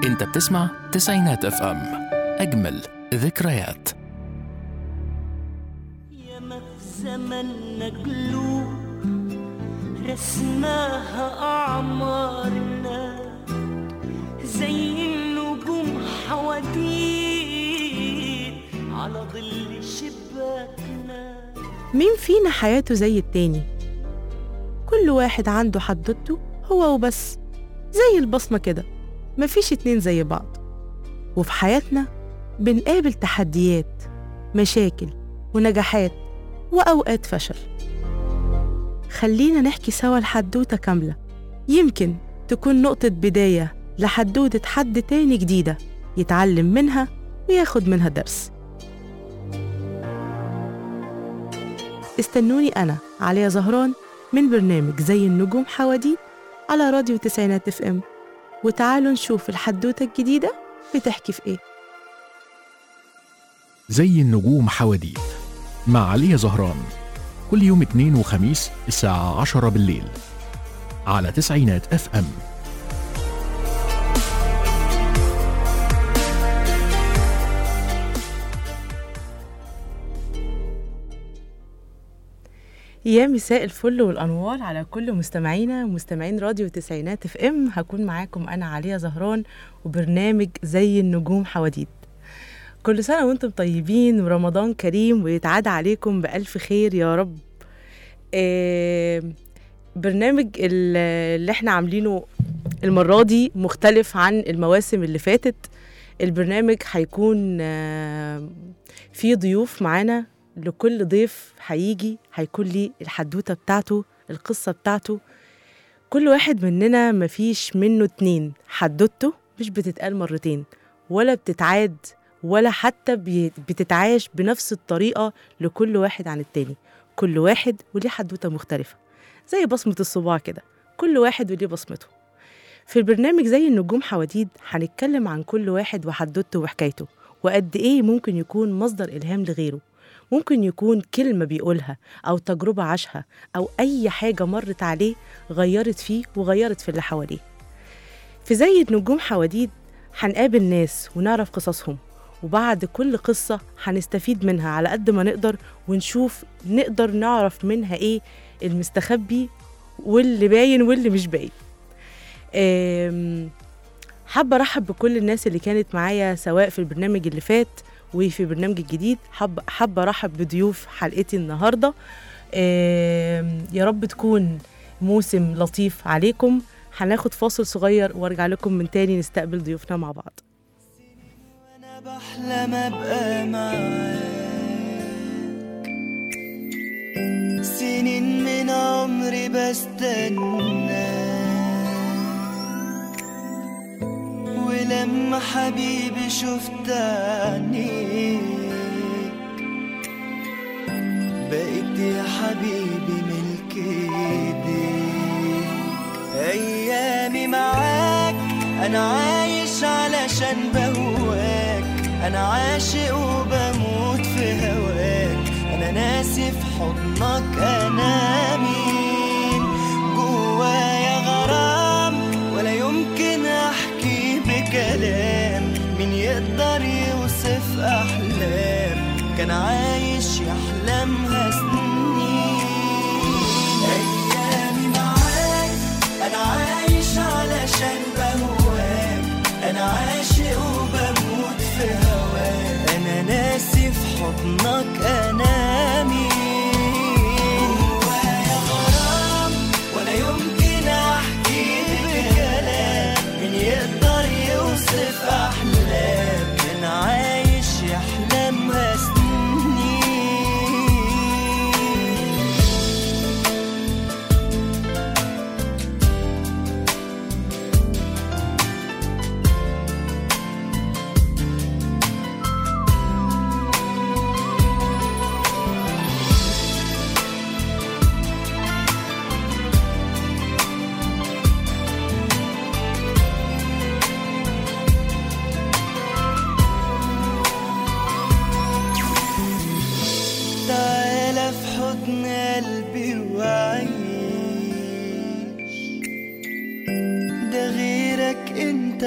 انت بتسمع تسعينات اف ام اجمل ذكريات ياما في زمننا قلوب رسماها أعمارنا زي النجوم حواديت على ظل شباكنا مين فينا حياته زي التاني كل واحد عنده حدوته هو وبس زي البصمة كده مفيش اتنين زي بعض وفي حياتنا بنقابل تحديات مشاكل ونجاحات وأوقات فشل خلينا نحكي سوا الحدوتة كاملة يمكن تكون نقطة بداية لحدوتة حد تاني جديدة يتعلم منها وياخد منها درس استنوني أنا عليا زهران من برنامج زي النجوم حواديت على راديو تسعينات اف ام وتعالوا نشوف الحدوتة الجديدة بتحكي في ايه زي النجوم حواديت مع علي زهران كل يوم اثنين وخميس الساعة عشرة بالليل على تسعينات اف ام يا مساء الفل والانوار على كل مستمعينا مستمعين راديو تسعينات اف ام هكون معاكم انا عليا زهران وبرنامج زي النجوم حواديت كل سنه وانتم طيبين ورمضان كريم ويتعاد عليكم بالف خير يا رب آه برنامج ال- اللي احنا عاملينه المره دي مختلف عن المواسم اللي فاتت البرنامج هيكون آه، فيه ضيوف معانا لكل ضيف هيجي هيكون ليه الحدوته بتاعته القصه بتاعته كل واحد مننا مفيش منه اتنين حدوته مش بتتقال مرتين ولا بتتعاد ولا حتى بي- بتتعاش بنفس الطريقه لكل واحد عن التاني كل واحد وليه حدوته مختلفه زي بصمه الصباع كده كل واحد وليه بصمته في البرنامج زي النجوم حواديد هنتكلم عن كل واحد وحدوته وحكايته وقد ايه ممكن يكون مصدر الهام لغيره ممكن يكون كلمة بيقولها أو تجربة عاشها أو أي حاجة مرت عليه غيرت فيه وغيرت في اللي حواليه في زي النجوم حواديد هنقابل ناس ونعرف قصصهم وبعد كل قصة هنستفيد منها على قد ما نقدر ونشوف نقدر نعرف منها إيه المستخبي واللي باين واللي مش باين آم، حابة أرحب بكل الناس اللي كانت معايا سواء في البرنامج اللي فات وفي برنامج الجديد حابة حابة أرحب بضيوف حلقتي النهاردة آم، يا رب تكون موسم لطيف عليكم هناخد فاصل صغير وارجع لكم من تاني نستقبل ضيوفنا مع بعض أنا بحلم أبقى معاك سنين من عمري بستناك ولما حبيبي شفت عينيك بقيت يا حبيبي ملك ايديك ايامي معاك انا عايش علشان بهواك انا عاشق وبموت في هواك انا ناسي في حضنك انا مين جوايا غرام ولا يمكن احكي بكلام مين يقدر يوصف احلام كان عايش يحلمها سنين ايامي معاك انا عايش علشان بهواك انا عاشق وبموت في هواك انا ناسي في حضنك انا مين جوايا غرام ولا يمكن احكي بكلام مين يقدر يوصف احلام كان عايش يحلمها سنين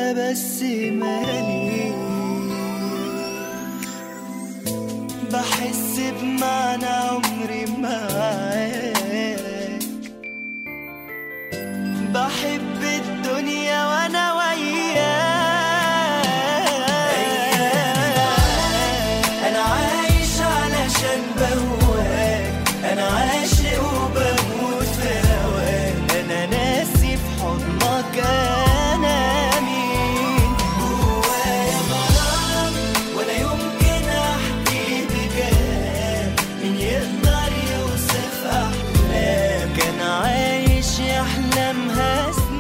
بس مالي بحس بمعنى عمري معاك بحب الدنيا وانا وياك انا عايش علشان بهواك انا عاشق وبموت في هواك انا ناسي في حضنك انا مين جوايا غرام ولا يمكن احكي بكلام مين يقدر يوصف احلام كان عايش يحلمها سنين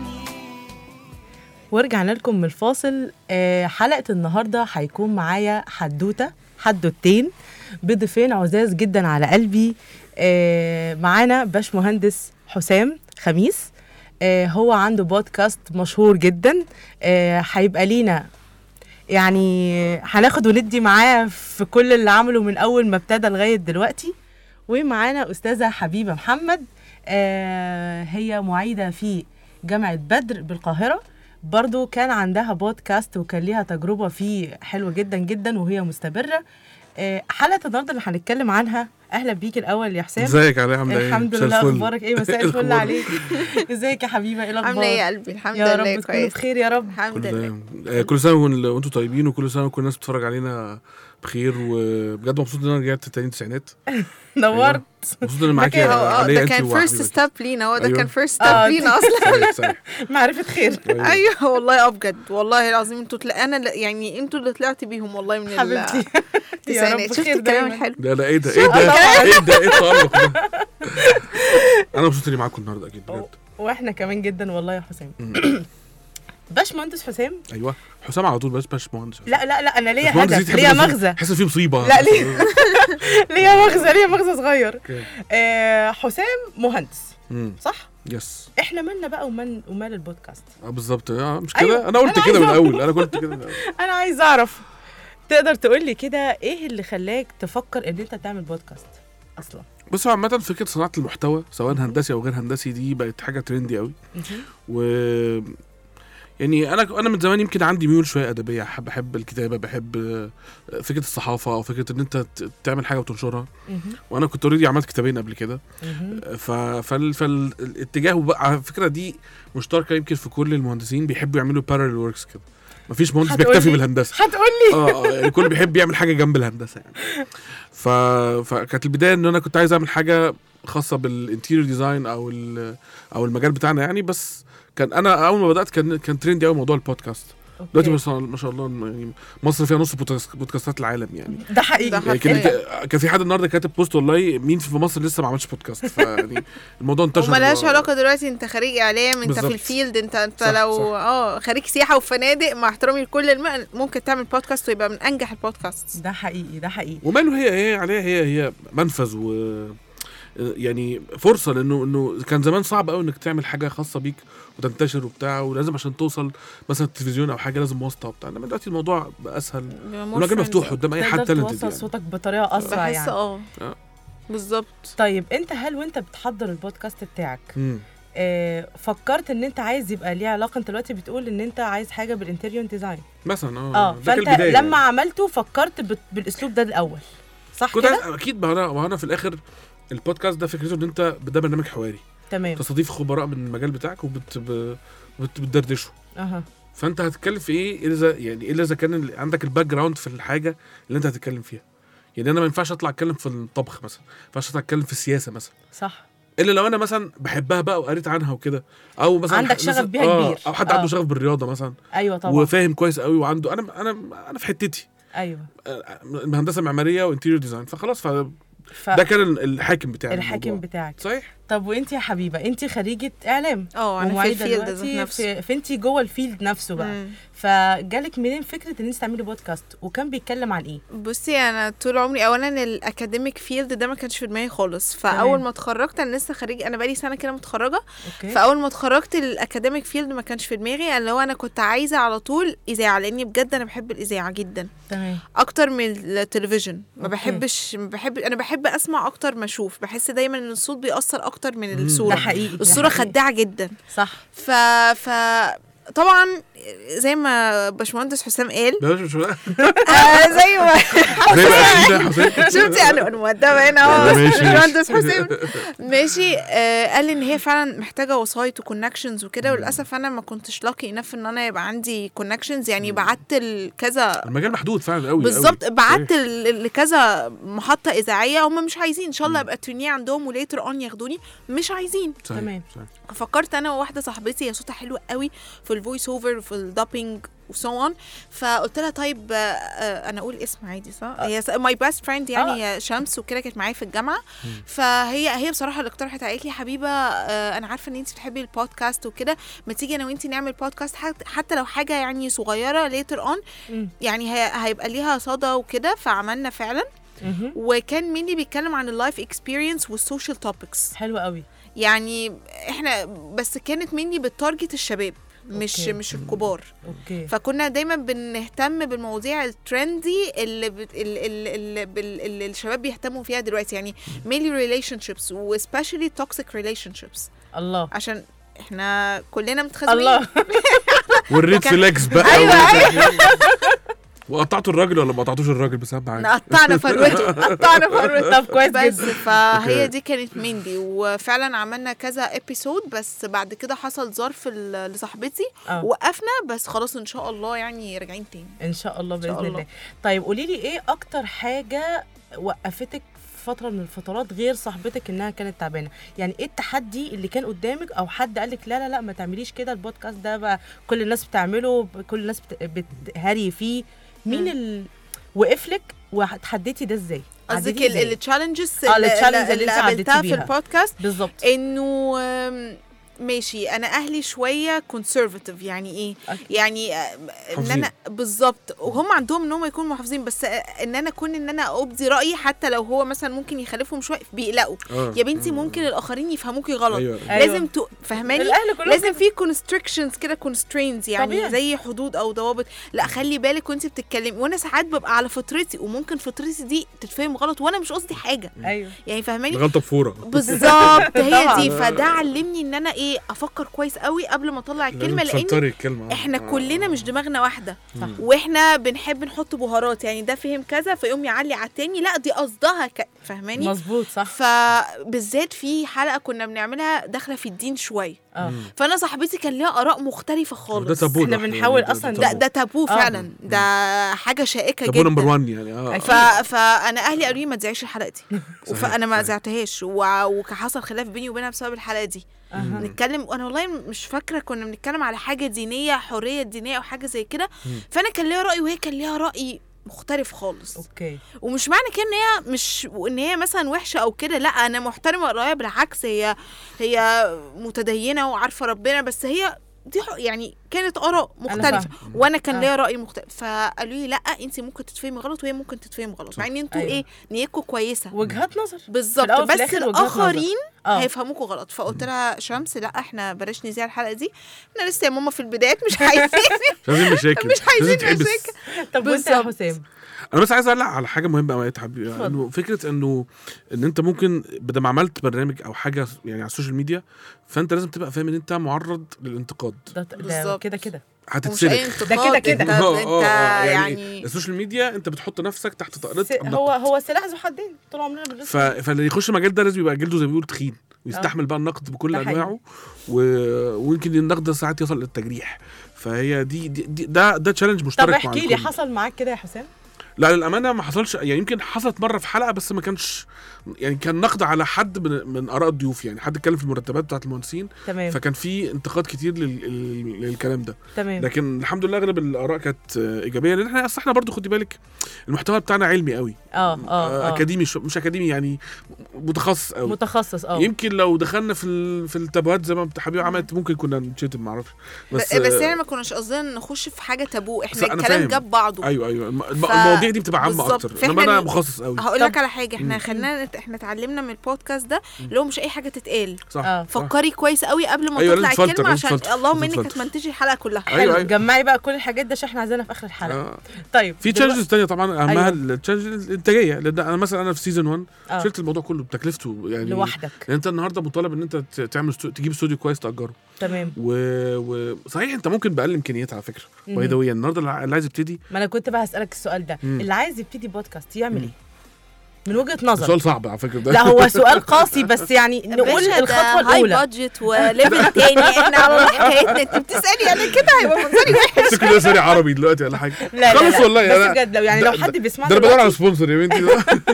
ورجعنا لكم من الفاصل آه، حلقة النهاردة هيكون معايا حدوتة حدوتين بضيفين عزاز جدا على قلبي آه، معانا باش مهندس حسام خميس آه، هو عنده بودكاست مشهور جدا آه، هيبقى لينا يعني هناخد وندي معاه في كل اللي عمله من اول ما ابتدى لغايه دلوقتي ومعانا استاذه حبيبه محمد آه هي معيده في جامعه بدر بالقاهره برضو كان عندها بودكاست وكان ليها تجربه فيه حلوه جدا جدا وهي مستمره آه حلقه النهارده اللي هنتكلم عنها اهلا بيك الاول يا حسام ازيك علي عامله ايه؟ الحمد مساء لله الفل. اخبارك ايه مساء إيه الفل الأخبار؟ عليك ازيك يا حبيبه ايه الاخبار عامله ايه يا قلبي الحمد يا لله رب تكونوا كويس بخير يا رب الحمد كل لله تمام. آه، كل سنه وان- وانتم طيبين وكل سنه وكل الناس بتتفرج علينا بخير وبجد مبسوط ان انا رجعت تاني التسعينات نورت مبسوط ان انا معاكي ده كده. هو اه عليا ده انت كان فيرست وحبيبتي. ستيب لينا هو ده أيوة. كان فيرست آه، ستيب لينا اصلا صحيح صحيح معرفه خير أيوة. ايوه والله اه بجد والله العظيم انتوا تلا... انا لا- يعني انتوا اللي طلعت بيهم والله من ال- حبيبتي يا رب التسعينات شفت خير الكلام دايما الحلو لا لا ايه ده ايه ده ايه ده ايه التألق ده انا مبسوط اني معاكم النهارده اكيد بجد واحنا كمان جدا والله يا حسام باش مهندس حسام ايوه حسام على طول بس باش مهندس لا لا لا انا ليا باشمهندس دي هدف تحس ليا إن في- مغزى تحس إن في مصيبه لا، ليه؟ ليا مغزى ليا مغزى صغير أوكي. آه حسام مهندس مم. صح يس احنا مالنا بقى ومال ومال البودكاست اه بالظبط اه مش أيوة، كده انا قلت أنا كده من عايزة الاول انا قلت كده من الاول انا عايز اعرف تقدر تقول لي كده ايه اللي خلاك تفكر ان انت تعمل بودكاست اصلا بص هو عامة فكرة صناعة المحتوى سواء هندسي أو غير هندسي دي بقت حاجة ترندي قوي و يعني أنا أنا من زمان يمكن عندي ميول شوية أدبية بحب بحب الكتابة بحب آه، فكرة الصحافة أو فكرة إن أنت ت- تعمل حاجة وتنشرها مهم. وأنا كنت أوريدي عملت كتابين قبل كده مهم. ف... فال... فالاتجاه بقى على الفكرة دي مشتركة يمكن في كل المهندسين بيحبوا يعملوا بارallel وركس كده مفيش مهندس هتقولي- بيكتفي بالهندسة هتقول لي اه اه يعني الكل بيحب يعمل حاجه جنب الهندسه يعني ف... فكانت البدايه ان انا كنت عايز اعمل حاجه خاصه بالانتيريور ديزاين او ال... او المجال بتاعنا يعني بس كان انا اول ما بدات كان كان ترندي قوي موضوع البودكاست دلوقتي أوكي. ما شاء- ما شاء الله يعني مصر فيها نص بودكاست- بودكاستات العالم يعني ده حقيقي ده يعني كان حقيقي. كان في حد النهارده كاتب بوست والله مين في مصر لسه ما عملش بودكاست فيعني الموضوع انتشر وملهاش علاقه دلوقتي انت خريج اعلام انت بالظبط. في الفيلد انت انت صح، لو صح. اه خريج سياحه وفنادق مع احترامي لكل الم... ممكن تعمل بودكاست ويبقى من انجح البودكاست ده حقيقي ده حقيقي وماله هي هي عليها هي هي منفذ و يعني فرصه لانه انه كان زمان صعب قوي انك تعمل حاجه خاصه بيك وتنتشر وبتاع ولازم عشان توصل مثلا التلفزيون او حاجه لازم واسطه وبتاع انما دلوقتي الموضوع بقى اسهل المجال مفتوح قدام اي حد تقدر تالنتد توصل يعني. صوتك بطريقه اسرع بحس يعني اه آه. بالظبط طيب انت هل وانت بتحضر البودكاست بتاعك مم. آه فكرت ان انت عايز يبقى ليه علاقه انت دلوقتي بتقول ان انت عايز حاجه بالانتريور ديزاين مثلا اه اه ده كان فانت البداية لما يعني. عملته فكرت بت- بالاسلوب ده الاول صح كنت كده عايز- اكيد ما انا ما انا في الاخر البودكاست ده فكرته ان انت ده برنامج حواري تمام تستضيف خبراء من المجال بتاعك وبت ب- بت- بتدردشوا اها فانت هتتكلم في ايه اذا يعني الا اذا كان ال- عندك الباك جراوند في الحاجه اللي انت هتتكلم فيها يعني انا ما ينفعش اطلع اتكلم في الطبخ مثلا ما ينفعش اطلع اتكلم في السياسه مثلا صح الا لو انا مثلا بحبها بقى وقريت عنها وكده او مثلا عندك ح- شغف مثلا- بيها آه، كبير. او حد آه. عنده شغف بالرياضه مثلا ايوه طبعا وفاهم كويس قوي وعنده انا انا انا في حتتي ايوه آه، هندسه معماريه وانتيريور ديزاين فخلاص فده ف... كان ال- الحاكم بتاعي الحاكم الموضوع. بتاعك صحيح طب وانت يا حبيبه انت خريجه اعلام اه انا في ومعيدة الفيلد ذات دلوقتي نفسه في... فانت جوه الفيلد نفسه بقى مم. فجالك منين فكره ان انت تعملي بودكاست وكان بيتكلم عن ايه بصي انا طول عمري اولا الاكاديميك فيلد ده ما كانش في دماغي خالص فاول تمام. ما اتخرجت انا لسه خريج انا بقالي سنه كده متخرجه اوكي فاول ما اتخرجت الاكاديميك فيلد ما كانش في دماغي اللي هو انا كنت عايزه على طول اذاعه لاني بجد انا بحب الاذاعه جدا تمام اكتر من التلفزيون ما أوكي. بحبش ما بحب انا بحب اسمع اكتر ما اشوف بحس دايما ان الصوت بيأثر اكتر من مم. الصوره ده حقيقي ده الصوره حقيقي. خداعه جدا صح ف ف طبعا زي ما باشمهندس حسام قال بلاش مش آه زي ما زي بقى كده حسين شفتي انا انا مؤدبه هنا اهو ماشي، ماشي. باشمهندس حسام ماشي آه قال ان هي فعلا محتاجه وسايط وكونكشنز وكده وللاسف انا ما كنتش لاقي انف ان انا يبقى عندي كونكشنز يعني بعت كذا المجال محدود فعلا قوي بالظبط قوي. بعت ل- لكذا محطه اذاعيه هم مش عايزين ان شاء الله ابقى ترينيه عندهم وليتر اون ياخدوني مش عايزين صحيح، تمام. صحيح. ففكرت انا وواحده صاحبتي هي صوتها حلو قوي في الفويس اوفر في الدابينج وسو اون فقلت لها طيب آه، آه، انا اقول اسم عادي صح هي ماي بيست فريند يعني هي شمس وكده كانت معايا في الجامعه فهي هي بصراحه اللي اقترحت قالت لي يا حبيبه آه، انا عارفه ان انت بتحبي البودكاست وكده ما تيجي انا وانت نعمل بودكاست حت- حتى لو حاجه يعني صغيره ليتر اون مم. يعني هي هيبقى ليها صدى وكده فعملنا فعلا مهم. وكان مينلي بيتكلم عن اللايف اكسبيرينس والسوشيال توبكس حلو قوي يعني احنا بس كانت مني بالتارجت الشباب مش أوكي. مش الكبار اوكي فكنا دايما بنهتم بالمواضيع الترندي اللي, بت... اللي, اللي, اللي, بال- اللي الشباب بيهتموا فيها دلوقتي يعني mainly relationships وسبيشالي toxic relationships الله عشان احنا كلنا متخاذلين الله والريد كان- فلاكس بقى أيوة، وقطعتوا الراجل ولا ما قطعتوش الراجل بس اهم حاجه قطعنا فروته قطعنا فروته طب كويس بس جدا فهي أوكي. دي كانت ميندي وفعلا عملنا كذا ابيسود بس بعد كده حصل ظرف ل- لصاحبتي آه. وقفنا بس خلاص ان شاء الله يعني راجعين تاني ان شاء الله شاء باذن الله. الله طيب قولي لي ايه اكتر حاجه وقفتك في فتره من الفترات غير صاحبتك انها كانت تعبانه يعني ايه التحدي اللي كان قدامك او حد قال لك لا لا لا ما تعمليش كده البودكاست ده بقى كل الناس بتعمله كل الناس بت- بتهري فيه مين مم. ال... وقف لك وتحديتي ده ازاي قصدك عديتي إزاي؟ التشالنجز آه، الchallenges اللي اللي انت عديتي قابلتها في بيها. البودكاست بالظبط انه آم، ماشي انا اهلي شويه كونسرفاتيف يعني ايه أوكي. يعني آه، ان محافظين. انا بالظبط وهم عندهم ان هم يكونوا محافظين بس آه، ان انا اكون ان انا ابدي رايي حتى لو هو مثلا ممكن يخالفهم شويه بيقلقوا آه. يا بنتي ممكن الاخرين يفهموكي غلط ايوه أيوة. لازم ت... فهماني الاهل كلهم لازم في كونستريكشنز كده كونسترينز يعني طبيعي. زي حدود او ضوابط لا خلي بالك وانت بتتكلمي وانا ساعات ببقى على فطرتي وممكن فطرتي دي تتفهم غلط وانا مش قصدي حاجه ايوه يعني فاهماني الغلطه بفوره بالظبط هي طبعاً. دي فده علمني ان انا ايه افكر كويس قوي قبل ما اطلع الكلمه لازم لان تفلتري الكلمه احنا آه. كلنا مش دماغنا واحده صح. واحنا بنحب نحط بهارات يعني ده فهم كذا فيقوم يعلي على التاني لا دي قصدها ك... فاهماني مظبوط صح فبالذات في حلقه كنا بنعملها داخله في الدين شويه اه فانا صاحبتي كان ليها اراء مختلفه ده خالص تابو إحنا ده. بنحاول ده- أصلاً ده تابو. ده تابو آه. فعلا ده حاجه شائكه تابو نمبر جدا 1 يعني اه ف... فانا اهلي قالوا لي ما تذيعيش الحلقه دي فانا ما صحيح. ذعتهاش و... وحصل خلاف بيني وبينها بسبب الحلقه دي أها. نتكلم وانا والله مش فاكره كنا بنتكلم على حاجه دينيه حريه دينيه او حاجه زي كده فانا كان ليها راي وهي كان ليها راي مختلف خالص اوكي ومش معنى كده ان هي مش ان هي مثلا وحشه او كده لا انا محترمه رايها بالعكس هي هي متدينه وعارفه ربنا بس هي دي ح- يعني كانت اراء مختلفه فاهمة. وانا كان آه. ليا راي مختلف فقالوا لي لا انت ممكن تتفهمي غلط وهي ممكن تتفهم غلط مع ان انتوا أيوة. ايه نيتكم كويسه وجهات نظر بالظبط الأول وفي بس الآخر وجهات نظر. الاخرين اه هيفهموكوا غلط فقلت لها شمس لا احنا بلاش نذيع الحلقه دي احنا لسه يا ماما في البدايات مش عايزين مش عايزين مشاكل مش عايزين لازم تحبس. مشاكل. طب وانت يا بالظبط. حسام انا بس عايز اعلق على حاجه مهمه قوي يا حبيبي اتفضل. انه فكره انه ان انت ممكن بدل ما عملت برنامج او حاجه يعني على السوشيال ميديا فانت لازم تبقى فاهم ان انت معرض للانتقاد ده ده بالظبط. كده كده ومش اي هتتسلك انتقاد كده كده. انت, آه، انت آه، آه، يعني السوشيال ميديا انت بتحط نفسك تحت طائره س- النقد. هو هو سلاح ذو حدين طول عمرنا بنقول ف... فاللي يخش المجال ده لازم يبقى جلده زي ما بيقولوا تخين ويستحمل بقى النقد بكل ده حقيقي. انواعه و... ويمكن النقد ده ساعات يصل للتجريح فهي دي, دي, دي ده ده تشالنج طب مشترك مع احكي لي الكل. حصل معاك كده يا حسام لا للامانه ما حصلش يعني يمكن حصلت مره في حلقه بس ما كانش يعني كان نقد على حد من, من اراء الضيوف يعني حد اتكلم في المرتبات بتاعت المهندسين تمام فكان في انتقاد كتير لل... لل- للكلام ده تمام لكن الحمد لله اغلب الاراء كانت آه، ايجابيه لان احنا اصل احنا برضو خدي بالك المحتوى بتاعنا علمي قوي اه آه، اه اه اكاديمي شو- مش اكاديمي يعني متخصص قوي متخصص اه يمكن لو دخلنا في ال... في التابوهات زي ما حبيبي عملت ممكن كنا نتشتم ما اعرفش بس, بس احنا ما كناش قصدنا نخش في حاجه تابو بس احنا أنا الكلام فاهم. جاب بعضه ايوه ايوه الم... ف- المواضيع دي بتبقى عامه بالظبط. اكتر فإحنا انما انا ال- مخصص قوي هقول طب- لك على حاجه احنا مم. خلينا نت- احنا اتعلمنا من البودكاست ده اللي هو مش اي حاجه تتقال صح اه صح. فكري كويس قوي قبل ما أيوة، تطلع لازم تفلتر، الكلمه لازم عشان تفلتر، اللهم لازم انك تفلتر. هتمنتجي الحلقه كلها أيوة، حلو أيوة. جمعي بقى كل الحاجات دي عشان احنا عايزينها في اخر الحلقه آه. طيب في دلوقتي- تشالنجز تانية طبعا اهمها أيوة. التشالنج انتاجيه لان انا مثلا انا في سيزون 1 آه. شلت الموضوع كله بتكلفته يعني لوحدك لان انت النهارده مطالب ان انت ت- تعمل ستو... تجيب استوديو كويس تاجره تمام و... و... صحيح انت ممكن باقل امكانيات على فكره مهم. باي ذا واي النهارده اللي اللي عايز يبتدي ما انا كنت بقى هسالك السؤال ده مم. اللي عايز يبتدي بودكاست يعمل مم. ايه من وجهه نظر سؤال صعب على فكره ده لا هو سؤال قاسي بس يعني نقول الخطوه هاي الاولى بادجت وليفل تاني احنا على الله حكايتنا انت بتسالي انا كده هيبقى منظري وحش بس كده سوري عربي دلوقتي ولا حاجه لا لا خلاص لا والله بس أنا- بجد لو يعني ده- لو حد بيسمعنا ده انا بدور على دلوقتي سبونسر يا بنتي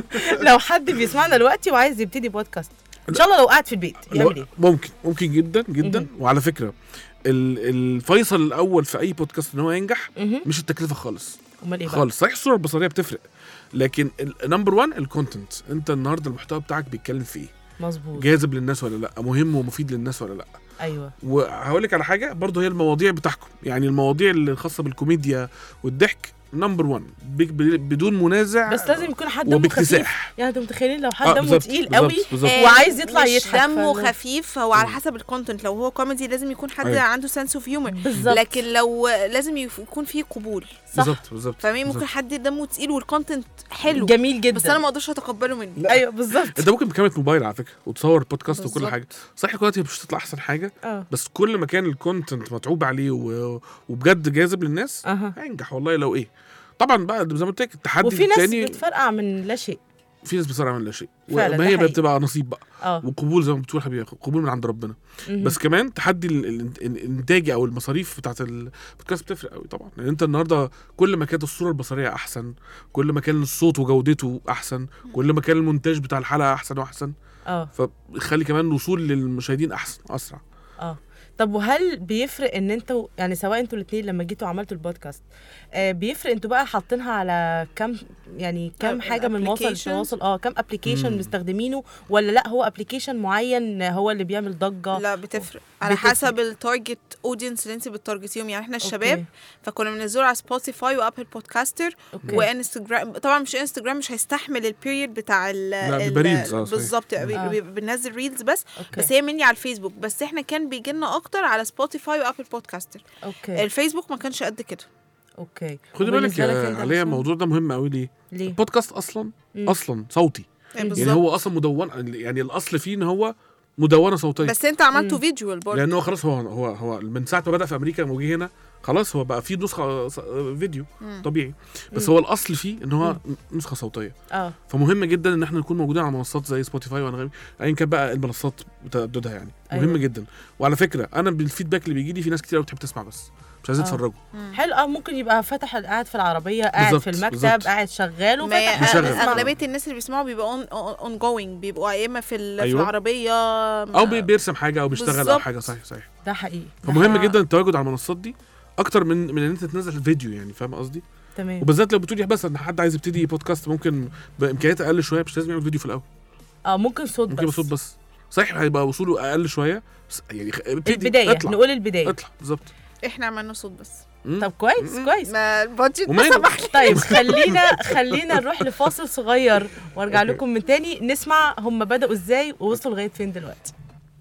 لو حد بيسمعنا دلوقتي وعايز يبتدي بودكاست ان شاء الله لو قاعد في البيت يعمل ايه ممكن ممكن جدا جدا مهم. وعلى فكره ال- الفيصل الاول في اي بودكاست ان هو ينجح مهم. مش التكلفه خالص امال ايه بقى خالص صحيح الصوره البصريه بتفرق لكن نمبر 1 الكونتنت انت النهارده المحتوى بتاعك بيتكلم في ايه مظبوط جاذب للناس ولا لا مهم ومفيد للناس ولا لا ايوه وهقول لك على حاجه برضه هي المواضيع بتاعكم يعني المواضيع اللي خاصه بالكوميديا والضحك نمبر 1 بدون منازع بس لازم يكون حد دمه خفيف وباكتساح يعني انتوا متخيلين لو حد آه، دمه بالظبط، تقيل بالظبط، قوي بالظبط. آه، وعايز يطلع مش يضحك دمه فلو- خفيف هو على مم. حسب الكونتنت لو هو كوميدي لازم يكون حد أيوة. عنده سنس اوف هيومر بالظبط لكن لو لازم يف- يكون فيه قبول صح بالظبط بالظبط فاهمين ممكن بالظبط. حد دمه تقيل والكونتنت حلو جميل جدا بس انا ما اقدرش اتقبله منه لا. ايوه بالظبط انت ممكن بكاميرا موبايل على فكره وتصور بودكاست وكل بالظبط. حاجه صحيح دلوقتي مش هتطلع احسن حاجه اه بس كل ما كان الكونتنت متعوب عليه و... وبجد جاذب للناس اها هينجح والله لو ايه طبعا بقى زي ما قلت لك التحدي وفي ناس التاني بتفرقع من لا شيء في ناس بتصارع من لا شيء فعلا، وما ده هي حقيقي. بتبقى نصيب بقى اه وقبول زي ما بتقول حبيبي قبول من عند ربنا مهم. بس كمان تحدي ال- ال- ال- الانتاجي او المصاريف بتاعت البودكاست بتفرق قوي طبعا لان انت النهارده كل ما كانت الصوره البصريه احسن كل ما كان الصوت وجودته احسن كل ما كان المونتاج بتاع الحلقه احسن واحسن اه فخلي كمان الوصول للمشاهدين احسن اسرع اه طب وهل بيفرق ان انتوا يعني سواء انتوا الاثنين لما جيتوا عملتوا البودكاست آه بيفرق انتوا بقى حاطينها على كم يعني كم آه، حاجه من مواقع applications؟ التواصل اه كم ابلكيشن مم. مستخدمينه ولا لا هو ابلكيشن معين هو اللي بيعمل ضجه لا بتفرق على بتفرق. حسب التارجت اودينس اللي انت بتارجتيهم يعني احنا الشباب أوكي. فكنا بننزله على سبوتيفاي وابل بودكاستر اوكي وانستجرام طبعا مش انستجرام مش هيستحمل البيريد بتاع ال لا، ال- بيبقى reels، آه، صحيح. بالظبط بي- آه. بي- بننزل ريلز بس اوكي بس هي مني على الفيسبوك بس احنا كان بيجي لنا اكتر على سبوتيفاي وابل بودكاستر اوكي الفيسبوك ما كانش قد كده اوكي خدي بالك وبالنسبة لك يا أنت عليا مثلاً؟ الموضوع ده مهم قوي ليه ليه البودكاست اصلا مم. اصلا صوتي يعني مم. يعني بالظبط هو اصلا مدون يعني الاصل فيه ان هو مدونه صوتيه بس انت عملته مم. فيجوال برضه لان هو خلاص هو هو هو من ساعه ما بدا في امريكا وجه هنا خلاص هو بقى فيه نسخه ص- فيديو مم. طبيعي بس مم. هو الاصل فيه ان هو نسخه صوتيه اه فمهم جدا ان احنا نكون موجودين على منصات زي سبوتيفاي وانغامي ايا كان بقى المنصات بتعددها يعني مهم أيوة. جدا وعلى فكره انا بالفيدباك اللي بيجي لي في ناس كتير قوي بتحب تسمع بس مش عايزين آه. يتفرجوا حلو اه ممكن يبقى فتح قاعد في العربيه قاعد بالظبط، في المكتب بالظبط. قاعد شغال ما وفتح مشغل. يسمع. اغلبيه الناس اللي بيسمعوا بيبقوا اون اون جوينج بيبقوا يا اما في ال- في أيوة. العربيه او بي- بيرسم حاجه او بيشتغل او بالظبط. حاجه صحيح صحيح ده حقيقي فمهم ده جدا التواجد على المنصات دي اكتر من من ان انت تنزل فيديو يعني فاهم قصدي تمام وبالذات لو بتقولي بس ان حد عايز يبتدي بودكاست ممكن بامكانيات اقل شويه مش لازم يعمل فيديو في الاول اه ممكن صوت ممكن يبقى بس صوت بس صحيح هيبقى وصوله اقل شويه بس يعني خ- ابتدي البدايه اطلع نقول البدايه اطلع بالظبط احنا عملنا صوت بس مم. طب كويس مم. كويس ما البادجت وماله؟ ما سمح طيب خلينا خلينا نروح لفاصل صغير وارجع لكم من تاني نسمع هم بدأوا ازاي ووصلوا لغايه فين دلوقتي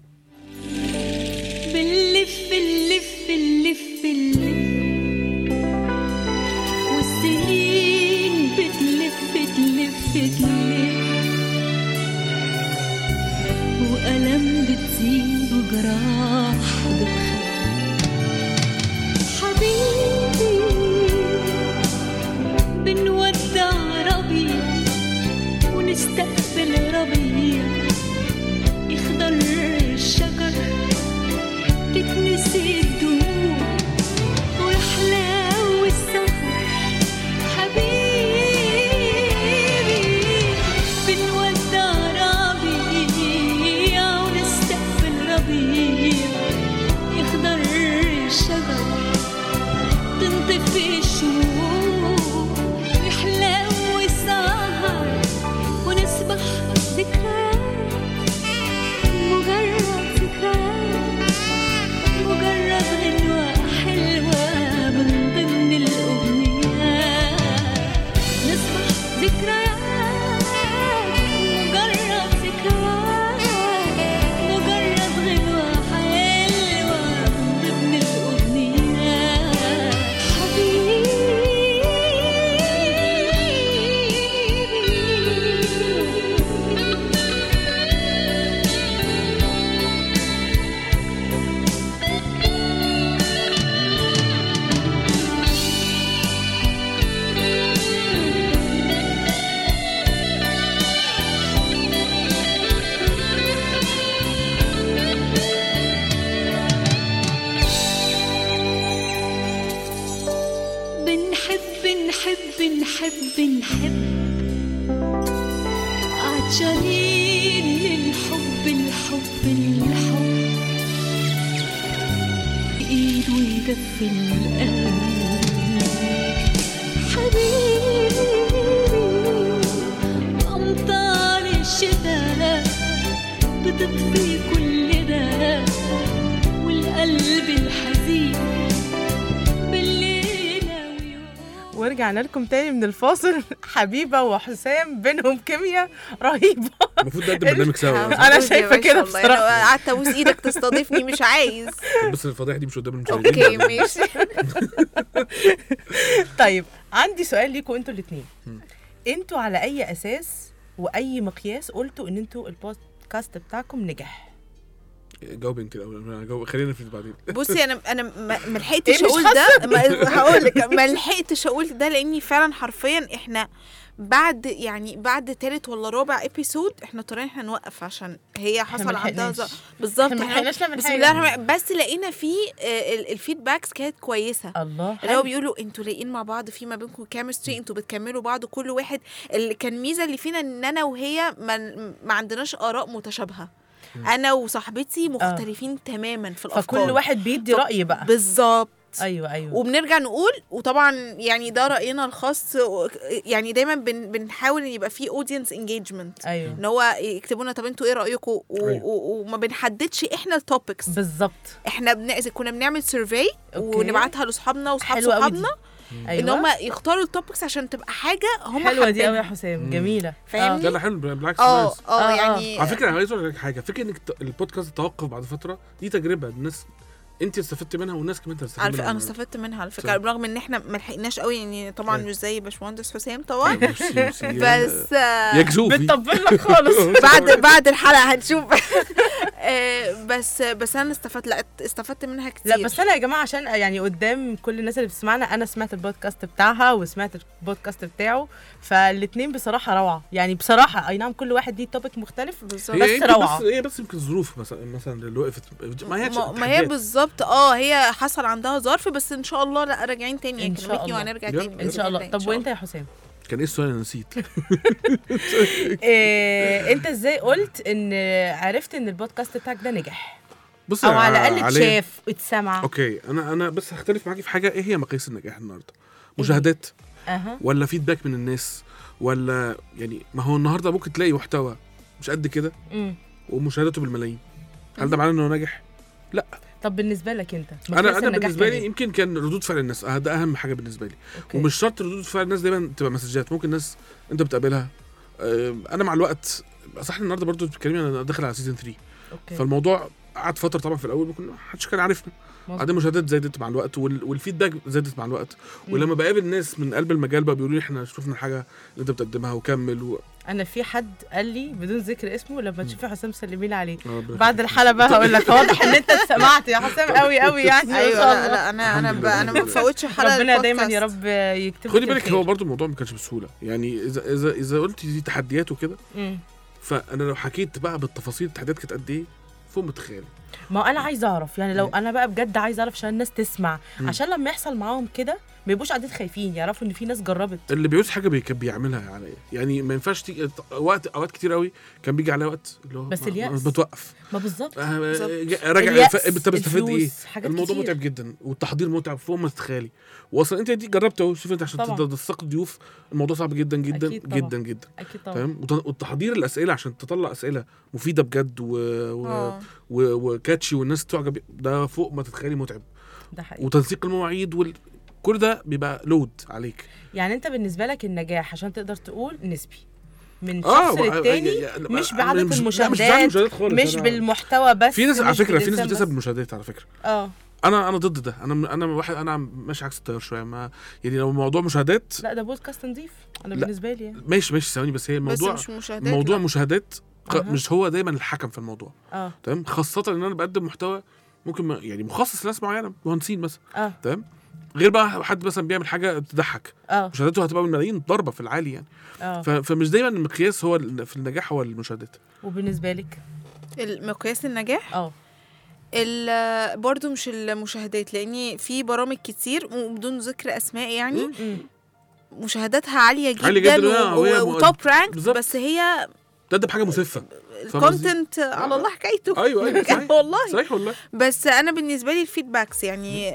بنلف نلف نلف نلف والسنين بتلف تلف تلف وألم بتزيد وجراح بتخف حبيبي بنودع ربيع ونستقبل ربيع يخضر الشجر تتنسي الدموع ويحلو السهر حبيبي بنودع ربيع ونستقبل ربيع يخضر الشجر تنطفي الشموع ويحلو السهر ونصبح ذكريات مجرد ذكريات مجرد غنوة حلوة من ضمن الأغنيات نصبح ذكريات مجرد ذكريات مجرد غنوة حلوة نحب عطشانين للحب الحب الحب بإيده يدفي القلب حبيبي أمطار الشتاء بتطفي كل ده والقلب الحزين بالليلة ويوم ورجعنا لكم تاني من الفاصل حبيبه وحسام بينهم كيمياء رهيبه المفروض نقدم برنامج سوا أنا مبروك يا شايفة باشا كده والله. بصراحة. انا قعدت ابوس ايدك تستضيفني مش عايز بس الفضايح دي مش قدام المشاهدين اوكي ماشي طيب عندي سؤال ليكم انتوا الاثنين انتوا على اي اساس واي مقياس قلتوا ان انتوا البودكاست بتاعكم نجح جاوب انت الاول جاوب خلينا في بعدين بصي انا انا ما ما إيه لحقتش مش اقول ده ما- هقول لك ما لحقتش اقول ده لاني فعلا حرفيا احنا بعد يعني بعد تالت ولا رابع ابيسود احنا اضطرينا احنا نوقف عشان هي حصل عندها ملحقناش. ز- بالظبط احنا ما احنا لحقناش نعمل بسم حاجة. الله الرحمن بس لقينا فيه آه، ال- الفيدباكس كانت كويسه الله اللي هو حلو. بيقولوا انتوا لاقيين مع بعض في ما بينكم كيمستري انتوا بتكملوا بعض كل واحد اللي كان ميزه اللي فينا ان انا وهي ما, ما عندناش اراء متشابهه انا وصاحبتي مختلفين تماما في الافكار فكل واحد بيدي راي بقى بالظبط ايوه ايوه وبنرجع نقول وطبعا يعني ده راينا الخاص و- يعني دايما بن بنحاول ان يبقى في اودينس انجيجمنت ايوه ان هو يكتبوا لنا طب انتوا ايه رايكم و- أيوة. و- وما بنحددش احنا التوبكس بالظبط احنا بن... إذا كنا بنعمل سيرفي أوكي. ونبعتها لاصحابنا واصحاب حلوة أوي صحابنا ايوه ان هم يختاروا التوبكس عشان تبقى حاجه هم حلوه دي قوي يا حابينها. حسام جميله فاهمني؟ لا لا حلو بالعكس اه نايس. آه، اه آه. يعني على فكره انا عايز اقول لك حاجه فكره انك ت- البودكاست توقف بعد فتره دي تجربه الناس انت استفدت منها والناس كمان تستفيد على منها فكره انا استفدت منها على فكره صح. برغم ان احنا ما لحقناش قوي يعني طبعا أيوة. مش زي باشمهندس حسام طبعا ميرسي، ميرسي. بس آه، يا كسوفي بتطبل لك خالص بعد بعد الحلقه هنشوف آه، بس بس انا استفدت لا استفدت منها كتير لا بس انا يا جماعه عشان يعني قدام كل الناس اللي بتسمعنا انا سمعت البودكاست بتاعها وسمعت البودكاست بتاعه فالاتنين بصراحه روعه يعني بصراحه اي نعم كل واحد ليه توبيك مختلف بالظبط هي بس يمكن روعة. بس هي بس يمكن ظروف مثلا مثلا اللي وقفت ما هي ما, ما هي بالظبط اه هي حصل عندها ظرف بس ان شاء الله لا راجعين تاني إن يعني شاء كلمتني الله. وهنرجع يلا. تاني ان شاء الله بإذن طب إن وانت شاء يا حسام كان ايه السؤال انا نسيت إيه انت ازاي قلت ان عرفت ان البودكاست بتاعك ده نجح بص او على عليا- الاقل اتشاف اتسمع اوكي انا انا بس هختلف معاكي في حاجه ايه هي مقاييس النجاح النهارده مشاهدات اها ولا فيدباك من الناس ولا يعني ما هو النهارده ممكن تلاقي محتوى مش قد كده أمم. ومشاهداته بالملايين هل ده معناه انه ناجح؟ طب بالنسبه لك انت انا مقياس انا النجاح بالنسبه كان لي إيه؟ يمكن كان ردود فعل الناس آه، ده اهم حاجه بالنسبه لي أوكي. ومش شرط ردود فعل الناس دايما تبقى مسجات ممكن ناس انت بتقابلها آه، انا مع الوقت صح إحنا النهارده برضو بتتكلمي انا داخل على سيزون 3 اوكي فالموضوع قعد فتره طبعا في الاول ما كنا- محدش كان عارفنا مظبوط. بعدين المشاهدات زادت مع الوقت وال- والفيدباك زادت مع الوقت مم. ولما بقابل ناس من قلب المجال بقى بيقولوا لي احنا شفنا الحاجه اللي انت بتقدمها وكمل و... انا في حد قال لي بدون ذكر اسمه لما تشوفي حسام سلمي لي عليه آه، ربنا بعد يخليك. الحلقه بقى هقول لك واضح ان انت سمعت يا حسام قوي قوي يعني ما ايوه شاء لا, الله. لا انا انا الحمد ب- انا ما لله. بفوتش حلقه ربنا دايما يا البودكاست. رب يكتب خدي لك بالك الخير. هو برضو الموضوع ما كانش بسهوله يعني اذا اذا اذا قلت دي تحديات وكده مم. فانا لو حكيت بقى بالتفاصيل التحديات كانت قد ايه فوق متخيل ما هو انا عايزه اعرف يعني لو مم. انا بقى بجد عايزه اعرف عشان الناس تسمع مم. عشان لما يحصل معاهم كده ما يبقوش قاعدين خايفين يعرفوا ان في ناس جربت اللي بيعوز حاجه بي كان بيعملها يعني يعني ما ينفعش تيجي وقت اوقات كتير قوي كان بيجي عليا وقت اللي هو بس ما- اليأس. ما بتوقف ما بالظبط آه، بالظبط. جا- راجع اليأس، ف- انت بتستفاد ايه الفلوس، حاجات الموضوع كتير. متعب جدا والتحضير متعب فوق ما تتخيلي واصلا انت دي جربت اهو شوف انت عشان طبعاً. تنسق ضيوف الموضوع صعب جدا جدا أكيد طبعاً. جدا جدا اكيد طبعا فاهم وت- والتحضير الاسئله عشان تطلع اسئله مفيده بجد و... و... آه. و... وكاتشي والناس تعجب ده فوق ما تتخيلي متعب ده حقيقي وتنسيق المواعيد وال... كل ده بيبقى لود عليك يعني انت بالنسبه لك النجاح عشان تقدر تقول نسبي من اه شخص و- للتاني يعني- مش أنا بعدد مش- لا، مش بعدد المشاهدات المشاهدات خالص مش أنا- بالمحتوى بس في ناس على مش فكره في ناس بالإنسان بتسبب بس. المشاهدات على فكره اه انا انا ضد ده انا انا واحد انا ماشي عكس التيار شويه ما يعني لو الموضوع مشاهدات لا ده بودكاست نظيف انا لا. بالنسبه لي يعني. ماشي ماشي ثواني بس هي بس الموضوع مش مشاهدات موضوع لا. مشاهدات ق- أها. مش هو دايما الحكم في الموضوع اه تمام خاصه ان انا بقدم محتوى ممكن ما يعني مخصص لناس معينه مهندسين مثلا اه تمام غير بقى حد مثلا بيعمل حاجه تضحك اه مشاهداته هتبقى بالملايين ضربه في العالي يعني اه ف- فمش دايما المقياس هو ال- في النجاح هو المشاهدات وبالنسبه لك المقياس النجاح اه ال- برضو مش المشاهدات لاني في برامج كتير وبدون ذكر اسماء يعني مم. مشاهداتها عاليه جدا, عالية جداً، آه، وهي و- وتوب رانك بالظبط. بس هي تقدم حاجه مسفه فاهم قصدي؟ الكونتنت على الله حكايته ايوه ايوه صحيح والله صحيح والله بس انا بالنسبه لي الفيدباكس يعني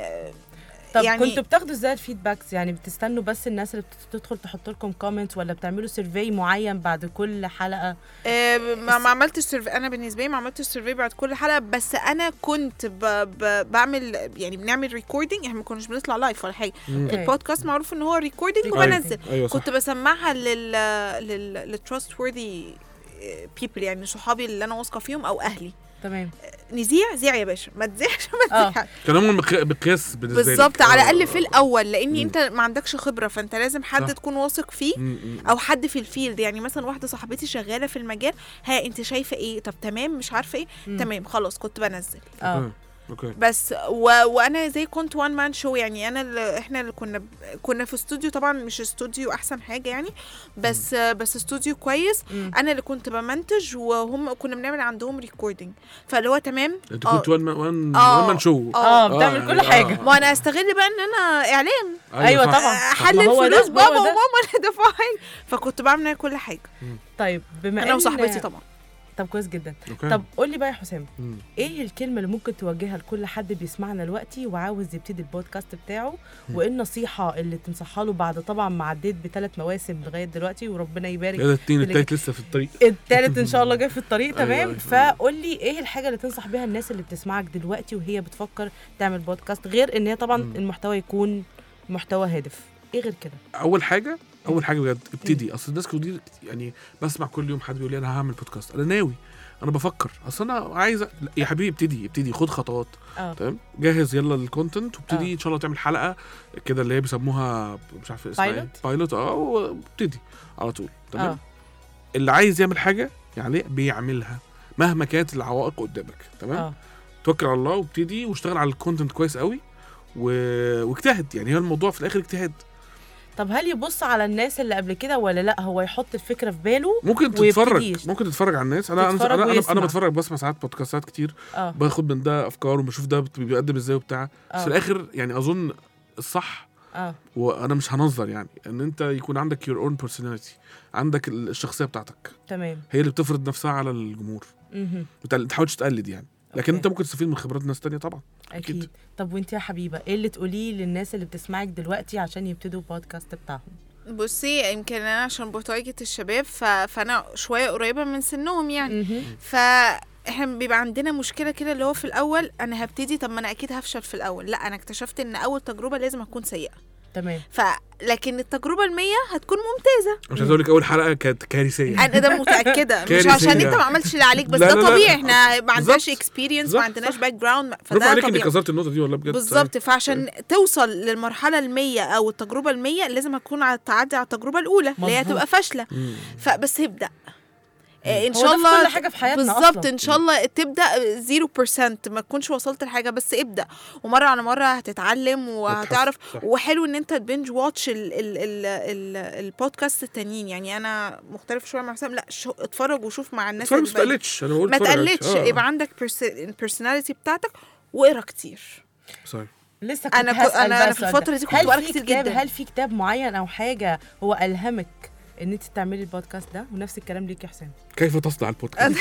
طب يعني- يعني كنتوا بتاخدوا ازاي الفيدباكس يعني بتستنوا بس الناس اللي بتدخل تحط لكم كومنت ولا بتعملوا سيرفي معين بعد كل حلقه آه، ما ما عملتش سيرفي انا بالنسبه لي ما عملتش سيرفي بعد كل حلقه بس انا كنت ب... ب... بعمل يعني بنعمل ريكوردنج احنا ما كناش بنطلع لايف ولا حاجه أوكي. البودكاست معروف ان هو ريكوردنج Recording. وبنزل ايوه صح كنت بسمعها لل لل للتراست وورثي بيبل يعني صحابي اللي انا واثقه فيهم او اهلي تمام نذيع زيع يا باشا ما تزيعش ما آه. تزيعش كان هم المقي- المقياس بالنسبه لك. بالظبط على آه. الاقل في الاول لاني مم. انت ما عندكش خبره فانت لازم حد صح. تكون واثق فيه م- م- او حد في الفيلد يعني مثلا واحده صاحبتي شغاله في المجال ها انت شايفه ايه طب تمام مش عارفه ايه مم. تمام خلاص كنت بنزل اه اوكي اوكي بس و... وانا زي كنت وان مان شو يعني انا اللي احنا اللي كنا ب... كنا في استوديو طبعا مش استوديو احسن حاجه يعني بس بس استوديو كويس مم. انا اللي كنت بمنتج وهم كنا بنعمل عندهم ريكوردنج فاللي هو تمام انت آه. كنت وان وان آه. وان مان شو اه اه بتعمل آه، كل يعني- حاجه آه. ما انا استغل بقى ان انا اعلام أيوة صح. طبعا. احلل ما هو ده- فلوس ما بابا هو ده. وماما اللي دفعين فكنت بعمل كل حاجه طيب بما انا إن- وصاحبتي طبعا طب كويس جدا اوكي طب قول لي بقى يا حسام مم. ايه الكلمه اللي ممكن توجهها لكل حد بيسمعنا دلوقتي وعاوز يبتدي البودكاست بتاعه وايه النصيحه اللي تنصحها له بعد طبعا ما عديت بثلاث مواسم لغايه دلوقتي وربنا يبارك ايه ده التين اللي التالت لسه في الطريق التالت ان شاء الله جاي في الطريق أيوة، تمام أيوة. فقول لي ايه الحاجه اللي تنصح بيها الناس اللي بتسمعك دلوقتي وهي بتفكر تعمل بودكاست غير ان هي طبعا مم. المحتوى يكون محتوى هادف ايه غير كده اول حاجه اول حاجه بجد ابتدي اصل الناس كتير يعني بسمع كل يوم حد بيقول لي انا هعمل بودكاست انا ناوي انا بفكر اصل انا عايز أ- لا، يا حبيبي ابتدي ابتدي خد خطوات اه تمام جهز يلا الكونتنت وابتدي آه. ان شاء الله تعمل حلقه كده اللي هي بيسموها مش عارف اسمها ايه Pilot؟ بايلوت اه وابتدي على طول تمام اه اللي عايز يعمل حاجه يعني بيعملها مهما كانت العوائق قدامك تمام اه توكل على الله وابتدي واشتغل على الكونتنت كويس قوي و... واجتهد يعني هو الموضوع في الاخر اجتهاد طب هل يبص على الناس اللي قبل كده ولا لا هو يحط الفكره في باله ممكن ويبتدي تتفرج يشت- ممكن تتفرج على الناس انا انا تتفرج انا, أنا, ويسمع. أنا بتفرج بسمع ساعات بودكاستات كتير اه باخد من ده افكار وبشوف ده بت- بيقدم ازاي وبتاع بس آه. في الاخر يعني اظن الصح اه وانا مش هنظر يعني ان انت يكون عندك your own personality عندك ال- الشخصيه بتاعتك تمام هي اللي بتفرض نفسها على الجمهور مهم. ما تحاولش تقلد يعني لكن أوكي. انت ممكن تستفيد من خبرات ناس تانية طبعا اكيد أكيد. طب وانت يا حبيبه ايه اللي تقوليه للناس اللي بتسمعك دلوقتي عشان يبتدوا البودكاست بتاعهم بصي يمكن انا عشان بتارجت الشباب ف... فانا شويه قريبه من سنهم يعني مهم. ف احنا بيبقى عندنا مشكله كده اللي هو في الاول انا هبتدي طب ما انا اكيد هفشل في الاول لا انا اكتشفت ان اول تجربه لازم هتكون سيئه تمام ف لكن التجربه المية هتكون ممتازه مش عايز اقول لك اول حلقه كانت كارثيه انا ده متاكده مش كارثية. عشان انت ما عملتش اللي عليك بس لا، ده لا، لا. طبيعي احنا ما عندناش بالظبط. اكسبيرينس بالظبط، ما عندناش صح. باك جراوند برافو فده عليك انك طبيعي كسرت النقطه دي والله بجد بالظبط فعشان توصل للمرحله المية او التجربه المية لازم هتكون على تعدي على التجربه الاولى اللي هي مظبوط. هتبقى فاشله مم. فبس ابدا آه، ان هو شاء ده في الله كل حاجة في حياتنا بالظبط أصلاً. ان شاء الله تبدا 0% ما تكونش وصلت لحاجه بس ابدا ومره على مره هتتعلم وهتعرف صح. وحلو ان انت تبنج واتش ال ال ال ال البودكاست التانيين يعني انا مختلف شويه مع حسام لا شو اتفرج وشوف مع الناس اتفرج اللي بس ما بقى- تقلدش انا بقول ما اتفرج على- تقلدش آه. يبقى عندك البيرسوناليتي بتاعتك واقرا كتير صحيح لسه كنت أنا كو- هسأل أنا- بقى أنا في السؤال ده. الفترة دي كنت هل بقرا في كتير كتاب جداً. هل في كتاب معين او حاجه هو الهمك ان انت تعملي البودكاست ده ونفس الكلام ليك يا حسام كيف تصنع البودكاست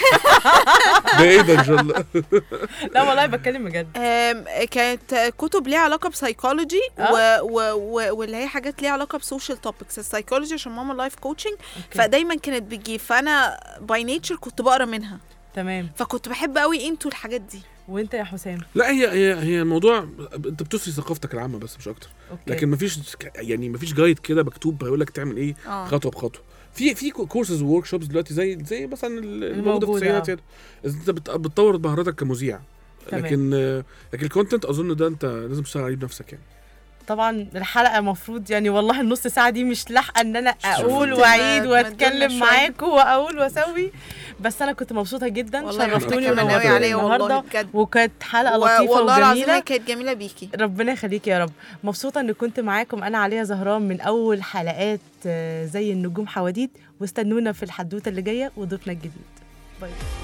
ده ايه ده ان شاء الله لا والله بتكلم بجد آم، كانت كتب ليها علاقه بسايكولوجي آه. و... و... و... واللي هي حاجات ليها علاقه بسوشيال توبكس السايكولوجي عشان ماما لايف كوتشنج أوكي. فدايما كانت بتجيب فانا باي نيتشر كنت بقرا منها تمام فكنت بحب قوي انتوا الحاجات دي وانت يا حسام لا هي هي هي الموضوع انت بتسري ثقافتك العامه بس مش اكتر اوكي لكن مفيش يعني مفيش جايد كده مكتوب هيقول لك تعمل ايه اه خطوه بخطوه في في كورسز وورك شوبز دلوقتي زي زي مثلا ال- الموجوده في الموجودة، التسعينات آه. يعني انت بت- بتطور مهاراتك كمذيع تمام. لكن آه، لكن الكونتنت اظن ده انت لازم تشتغل عليه بنفسك يعني طبعا الحلقه المفروض يعني والله النص ساعه دي مش لاحقه ان انا اقول شفت واعيد ما- واتكلم ما ادولنا معاكم واقول واسوي بس انا كنت مبسوطه جدا والله احنا شرفتوني كمان قوي ونورتوني عليا والله النهارده بجد وكانت حلقه و- لطيفه والله العظيم وجميله هي كانت جميله بيكي ربنا يخليك يا رب مبسوطه ان كنت معاكم انا عليا زهران من اول حلقات آه، زي النجوم حواديت واستنونا في الحدوته اللي جايه وضيفنا الجديد باي